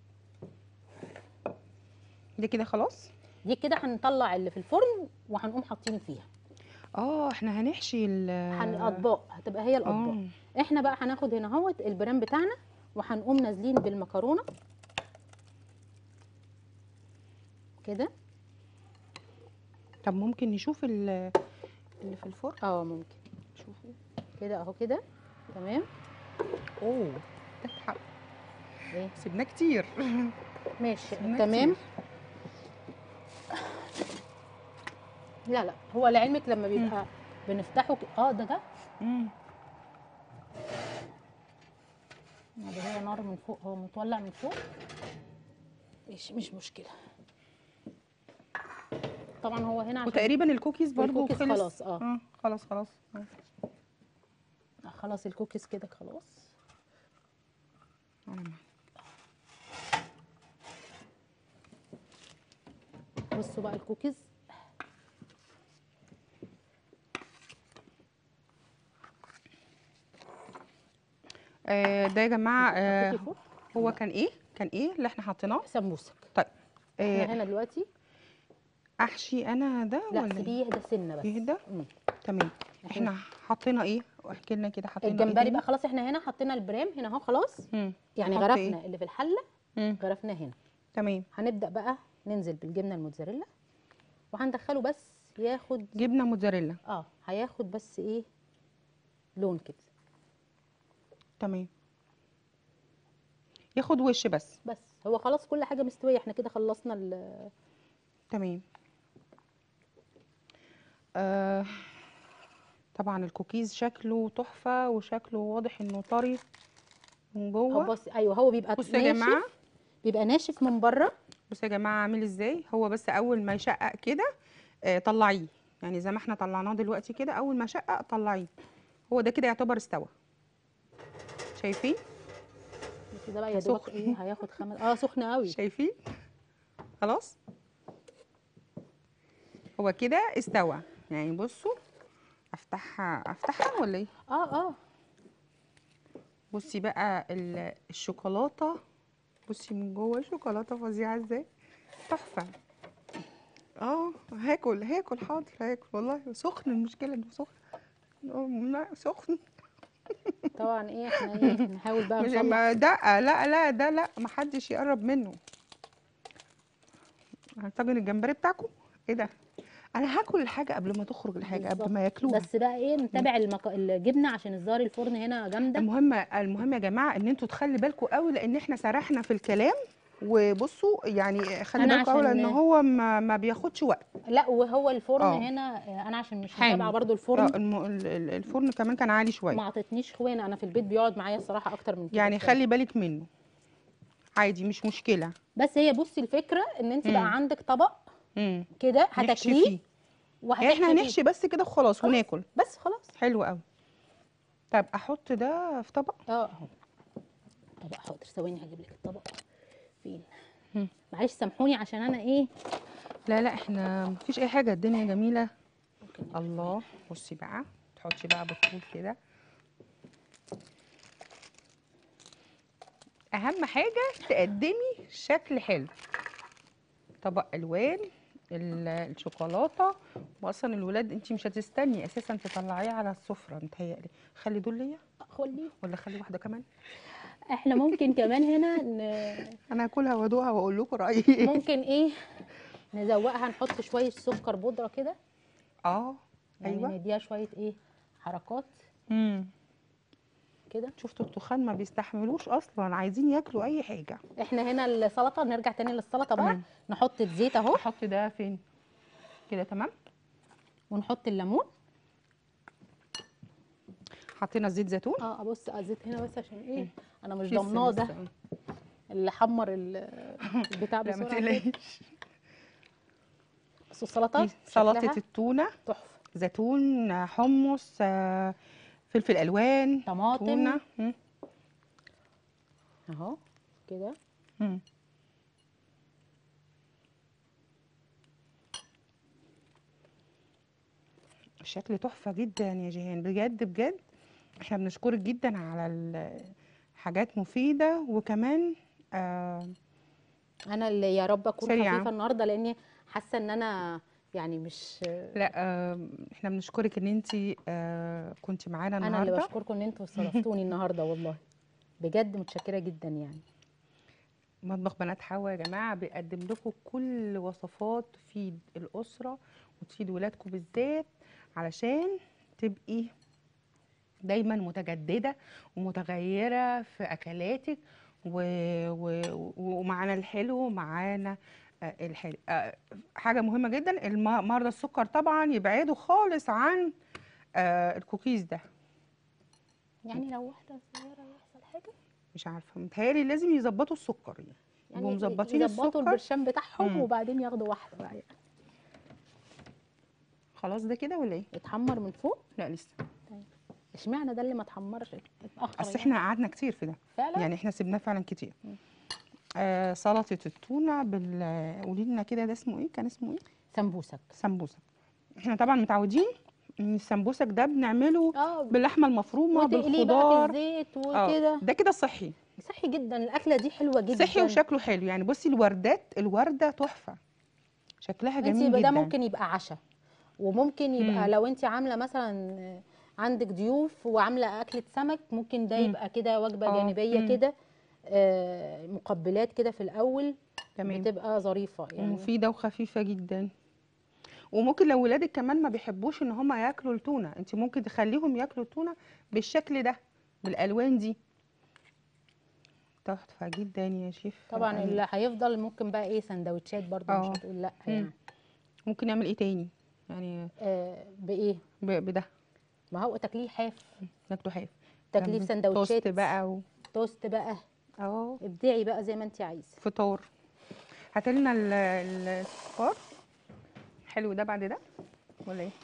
ده كده خلاص دي كده هنطلع اللي في الفرن وهنقوم حاطين فيها اه احنا هنحشي ال هن- اطباق هتبقى هي الاطباق اه احنا بقى هناخد هنا اهوت البرام بتاعنا وهنقوم نازلين بالمكرونه كده طب ممكن نشوف ال- اللي في الفرن اه ممكن شوفوا كده اهو كده تمام اوه ده اتحرق. ايه سيبناه كتير ماشي سيبناه تمام كتير. لا لا هو لعلمك لما بيبقى بنفتحه ك... اه ده ده مم. ده هي نار من فوق هو متولع من فوق ماشي مش مشكله طبعا هو هنا عشان وتقريبا الكوكيز برضو الكوكيز خلص خلاص، اه. اه خلاص خلاص آه. آه، خلاص الكوكيز كده خلاص أنا معاك. بصوا بقى الكوكيز آه ده يا جماعه آه حطيتي فوق هو كان ايه كان ايه اللي احنا حطيناه سمبوسك طيب احنا آه هنا دلوقتي احشي انا ده لا ولا سيبيه يهدى سنه بس يهدى مم. تمام احنا حطينا ايه واحكي لنا كده حطينا ايه الجمبري تاني؟ بقى خلاص احنا هنا حطينا البرام هنا اهو خلاص مم. يعني نحط غرفنا إيه؟ اللي في الحله مم. غرفناه هنا تمام هنبدا بقى ننزل بالجبنه الموتزاريلا وهندخله بس ياخد جبنه موتزاريلا اه هياخد بس ايه لون كده تمام ياخد وش بس بس هو خلاص كل حاجه مستويه احنا كده خلصنا ال- تمام آه طبعا الكوكيز شكله تحفه وشكله واضح انه طري من هو جوه بص ايوه هو بيبقى بصوا يا جماعه ناشف بيبقى ناشف من بره بصوا يا جماعه عامل ازاي هو بس اول ما يشقق كده آه طلعيه يعني زي ما احنا طلعناه دلوقتي كده اول ما شقق طلعيه هو ده كده يعتبر استوى شايفين بس ده بقى يا دوبك سخن. ايه هياخد خمس اه سخن قوي شايفين خلاص هو كده استوى يعني بصوا افتحها افتحها ولا ايه اه اه بصي بقى ال- الشوكولاته بصي من جوه شوكولاته فظيعه ازاي تحفه اه هاكل هاكل حاضر هاكل والله سخن المشكله انه سخن آه، لا سخن طبعا ايه احنا ايه نحاول بقى مش نصلح ما ده لا لا ده لا ما حدش يقرب منه هتاجن الجمبري بتاعكم ايه ده انا هاكل الحاجه قبل ما تخرج الحاجه قبل بالظبط. ما ياكلوها بس بقى ايه نتابع المك... الجبنه عشان الزهر الفرن هنا جامده المهم المهم يا جماعه ان انتوا تخلي بالكم قوي لان احنا سرحنا في الكلام وبصوا يعني خلي أنا بالكم قوي عشان- لان هو ما, ما بياخدش وقت لا وهو الفرن آه. هنا آه، انا عشان مش حامي. متابعه برضو آه، الفرن الم- ال- ال- الفرن كمان كان عالي ما شويه عطتنيش خوانه انا في البيت بيقعد معايا الصراحه اكتر من كده يعني شوية. خلي بالك منه عادي مش مشكله بس هي بصي الفكره ان انت مم. بقى عندك طبق امم كده نحشي هتاكليه فيه. يعني وهتحشي احنا فيه. هنحشي بس كده وخلاص خلاص. وناكل بس خلاص حلو قوي طب احط ده في طبق اه اهو طبق حاضر ثواني هجيب لك الطبق فين مم. معلش سامحوني عشان انا ايه لا لا احنا مفيش اي حاجه الدنيا جميله ممكن الله بصي بقى تحطي بقى بالطول كده اهم حاجه تقدمي شكل حلو طبق الوان ال- الشوكولاته واصلا الولاد انت مش هتستني اساسا تطلعيه على السفره متهيألي خلي دول ليا خلي ولا خلي واحده كمان احنا ممكن كمان هنا ن... انا هاكلها وادوقها واقول لكم رايي ايه ممكن ايه نزوقها نحط شويه سكر بودره كده اه يعني ايوه نديها شويه ايه حركات امم كده شفتوا التخان ما بيستحملوش اصلا عايزين ياكلوا اي حاجه احنا هنا السلطه نرجع تاني للسلطه بقى تمام. نحط الزيت اهو احط ده فين كده تمام ونحط الليمون حطينا زيت زيتون اه ابص على الزيت هنا بس عشان ايه مم. انا مش لسه- ضامناه ده لسه. اللي حمر ال- البتاع لا ما بسرعه كده. تقلقيش بس السلطه دي سلطه شكلها التونه تحفه زيتون حمص آه، فلفل الوان طماطم تونه مم. اهو كده مم. الشكل تحفه جدا يا جيهان بجد بجد احنا بنشكرك جدا على ال- حاجات مفيده وكمان آه انا اللي يا رب اكون سريعة. خفيفه النهارده لاني حاسه ان انا يعني مش لا آه احنا بنشكرك ان انت آه كنت معانا انا اللي النهارده بشكركم ان انتوا صرفتوني النهارده والله بجد متشكره جدا يعني مطبخ بنات حوا يا جماعه بيقدم لكم كل وصفات تفيد الاسره وتفيد ولادكم بالذات علشان تبقي دايما متجدده ومتغيره في اكلاتك و... و... ومعانا الحلو ومعانا آه، الحلو آه، حاجه مهمه جدا الم- مرضى السكر طبعا يبعدوا خالص عن آه، الكوكيز ده يعني لو واحده صغيره يحصل حاجه مش عارفه متهيألي لازم يظبطوا السكر يعني يبقوا مظبطين يظبطوا السكر البرشام بتاعهم مم. وبعدين ياخدوا واحده بقى يعني. خلاص ده كده ولا ايه؟ يتحمر من فوق لا لسه اشمعنى ده اللي ما اتحمرش اتاخر اصل يعني. احنا قعدنا كتير في ده فعلا يعني احنا سيبناه فعلا كتير آه سلطه التونه بال قولي لنا كده ده اسمه ايه كان اسمه ايه سمبوسك سمبوسك احنا طبعا متعودين ان السمبوسك ده بنعمله اه باللحمه المفرومه وتقليه بقى في بالخضار الزيت آه، وكده ده كده صحي صحي جدا الاكله دي حلوه جدا صحي وشكله حلو يعني بصي الوردات الورده تحفه شكلها انت جميل يبقى جدا ده ممكن يبقى عشاء وممكن يبقى مم. لو انت عامله مثلا عندك ضيوف وعامله اكله سمك ممكن ده مم. يبقى كده وجبه آه، جانبيه مم. كده آه، مقبلات كده في الاول تمام بتبقى ظريفه يعني ومفيده وخفيفه جدا وممكن لو ولادك كمان ما بيحبوش ان هم ياكلوا التونه انت ممكن تخليهم ياكلوا التونه بالشكل ده بالالوان دي تحفه جدا يا شيف طبعا يعني اللي هيفضل ممكن بقى ايه سندوتشات برضه آه. مش هتقول لا مم. يعني ممكن نعمل ايه تاني يعني آه، بايه ب- بده ما هو تكليف حاف ناكله حاف تكليف جنب سندوتشات توست بقى و... توست بقى اه ابدعي بقى زي ما انت عايزه فطار هاتلنا ال- الفطار حلو ده بعد ده ولا ايه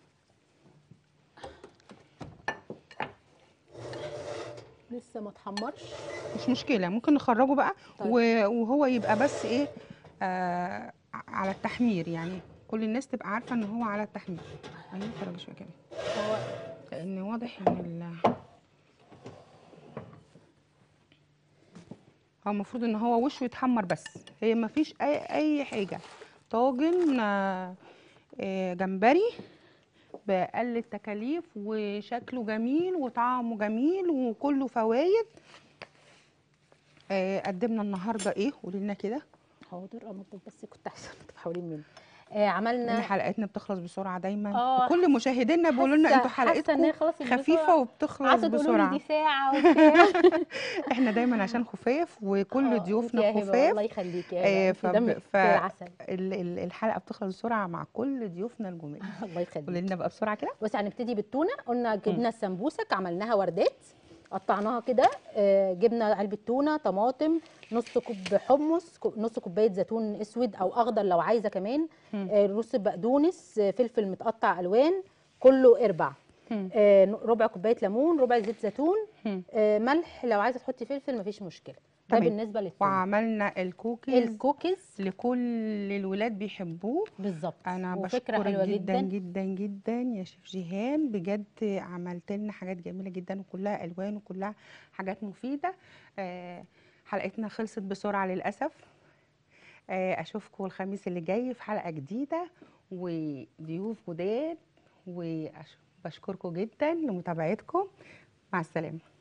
لسه ما اتحمرش مش مشكله ممكن نخرجه بقى طيب. و- وهو يبقى بس ايه آه على التحمير يعني كل الناس تبقى عارفه ان هو على التحمير ايوه فرج شويه كده هو لان واضح ان ال هو المفروض ان هو وشه يتحمر بس هي ما فيش اي اي حاجه طاجن آه، آه، جمبري بأقل التكاليف وشكله جميل وطعمه جميل وكله فوايد آه، قدمنا النهارده ايه قولي لنا كده حاضر انضف بس كنت عايزه انضف حوالين مني آه ان عملنا حلقاتنا بتخلص بسرعه دايما آه، وكل مشاهدينا بيقولوا لنا حاسة- انتوا حاسة إن هي حلقتكم خلاص خفيفه بسرعة. وبتخلص قعدتوا تقولوا لي بسرعه دي ساعه وبتاع احنا دايما عشان خفاف وكل آه، ضيوفنا انتي يا هبة، خفاف الله يخليكي آه، يا هبة فب- انتي دمك ف- عسل ال- ال- الحلقه بتخلص بسرعه مع كل ضيوفنا الجمال الله قولي يخليك لنا بقى بسرعه كده بصي هنبتدي بالتونه قلنا جبنا السمبوسك عملناها وردات قطعناها كده آه، جبنا علبه تونه طماطم نص كوب حمص كو- نص كوبايه زيتون اسود او اخضر لو عايزه كمان مم. آه، نص بقدونس آه، فلفل متقطع الوان كله اربع مم. آه، ربع كوبايه ليمون ربع زيت زيتون مم. آه، ملح لو عايزه تحطي فلفل مفيش مشكله ده تمام. بالنسبه للتونه وعملنا الكوكيز الكوكيز لكل الولاد بيحبوه بالظبط انا وفكره بشكرك حلوه جدا جدا جدا جدا يا شيف جيهان بجد عملت لنا حاجات جميله جدا وكلها الوان وكلها حاجات مفيده آه، حلقتنا خلصت بسرعه للاسف آه، اشوفكم الخميس اللي جاي في حلقه جديده وضيوف جداد وبشكركم جدا لمتابعتكم مع السلامه